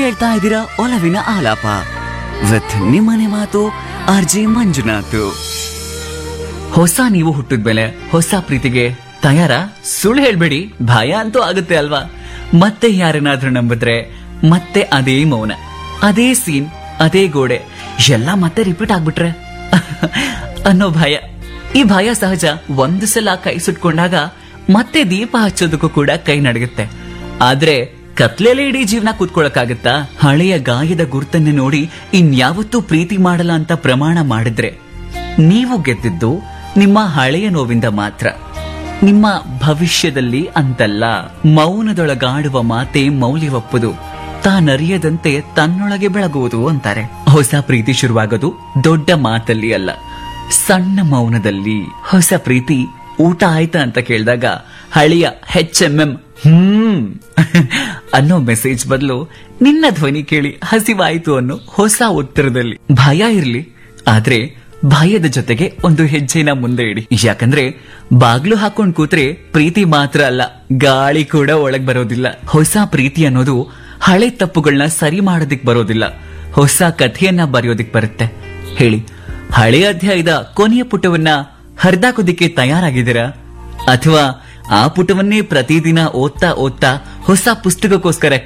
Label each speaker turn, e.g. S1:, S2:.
S1: ಕೇಳ್ತಾ ಇದ್ದೀರಾ ಒಲವಿನ ಆಲಾಪ ವಿತ್ ನಿಮ್ಮನೆ ಮಾತು ಆರ್ ಜೆ ಮಂಜುನಾಥ್ ಹೊಸ ನೀವು ಹುಟ್ಟಿದ್ಮೇಲೆ ಹೊಸ ಪ್ರೀತಿಗೆ ತಯಾರ ಸುಳ್ಳು ಹೇಳ್ಬೇಡಿ ಭಯ ಅಂತೂ ಆಗುತ್ತೆ ಅಲ್ವಾ ಮತ್ತೆ ಯಾರನ್ನಾದ್ರೂ ನಂಬಿದ್ರೆ ಮತ್ತೆ ಅದೇ ಮೌನ ಅದೇ ಸೀನ್ ಅದೇ ಗೋಡೆ ಎಲ್ಲ ಮತ್ತೆ ರಿಪೀಟ್ ಆಗ್ಬಿಟ್ರೆ ಅನ್ನೋ ಭಯ ಈ ಭಯ ಸಹಜ ಒಂದು ಸಲ ಕೈ ಸುಟ್ಕೊಂಡಾಗ ಮತ್ತೆ ದೀಪ ಹಚ್ಚೋದಕ್ಕೂ ಕೂಡ ಕೈ ನಡಗುತ್ತೆ ಆದ್ರೆ ಕತ್ಲೆಲೆ ಇಡೀ ಜೀವನ ಕೂತ್ಕೊಳಕ್ಕಾಗತ್ತಾ ಹಳೆಯ ಗಾಯದ ಗುರ್ತನ್ನ ನೋಡಿ ಇನ್ಯಾವತ್ತೂ ಪ್ರೀತಿ ಮಾಡಲ್ಲ ಅಂತ ಪ್ರಮಾಣ ಮಾಡಿದ್ರೆ ನೀವು ಗೆದ್ದಿದ್ದು ನಿಮ್ಮ ಹಳೆಯ ನೋವಿಂದ ಮಾತ್ರ ನಿಮ್ಮ ಭವಿಷ್ಯದಲ್ಲಿ ಅಂತಲ್ಲ ಮೌನದೊಳಗಾಡುವ ಮಾತೆ ಮೌಲ್ಯವಪ್ಪದು ತಾನರಿಯದಂತೆ ತನ್ನೊಳಗೆ ಬೆಳಗುವುದು ಅಂತಾರೆ ಹೊಸ ಪ್ರೀತಿ ಶುರುವಾಗೋದು ದೊಡ್ಡ ಮಾತಲ್ಲಿ ಅಲ್ಲ ಸಣ್ಣ ಮೌನದಲ್ಲಿ ಹೊಸ ಪ್ರೀತಿ ಊಟ ಆಯ್ತಾ ಅಂತ ಕೇಳಿದಾಗ ಹಳೆಯ ಹೆಚ್ ಎಂ ಎಂ ಹ್ಮ್ ಅನ್ನೋ ಮೆಸೇಜ್ ಬದಲು ನಿನ್ನ ಧ್ವನಿ ಕೇಳಿ ಹಸಿವಾಯ್ತು ಅನ್ನೋ ಹೊಸ ಉತ್ತರದಲ್ಲಿ ಭಯ ಇರ್ಲಿ ಆದ್ರೆ ಭಯದ ಜೊತೆಗೆ ಒಂದು ಹೆಜ್ಜೆನ ಮುಂದೆ ಇಡಿ ಯಾಕಂದ್ರೆ ಬಾಗ್ಲು ಹಾಕೊಂಡ್ ಕೂತ್ರೆ ಪ್ರೀತಿ ಮಾತ್ರ ಅಲ್ಲ ಗಾಳಿ ಕೂಡ ಒಳಗ್ ಬರೋದಿಲ್ಲ ಹೊಸ ಪ್ರೀತಿ ಅನ್ನೋದು ಹಳೆ ತಪ್ಪುಗಳನ್ನ ಸರಿ ಮಾಡೋದಿಕ್ ಬರೋದಿಲ್ಲ ಹೊಸ ಕಥೆಯನ್ನ ಬರೆಯೋದಿಕ್ ಬರುತ್ತೆ ಹೇಳಿ ಹಳೆ ಅಧ್ಯಾಯದ ಕೊನೆಯ ಪುಟವನ್ನ ಹರಿದಾಕೋದಿಕ್ಕೆ ತಯಾರಾಗಿದ್ದೀರಾ ಅಥವಾ ಆ ಪುಟವನ್ನೇ ಪ್ರತಿದಿನ ಓದ್ತಾ ಓದ್ತಾ ಹೊಸ ಪುಸ್ತಕಕ್ಕೋಸ್ಕರ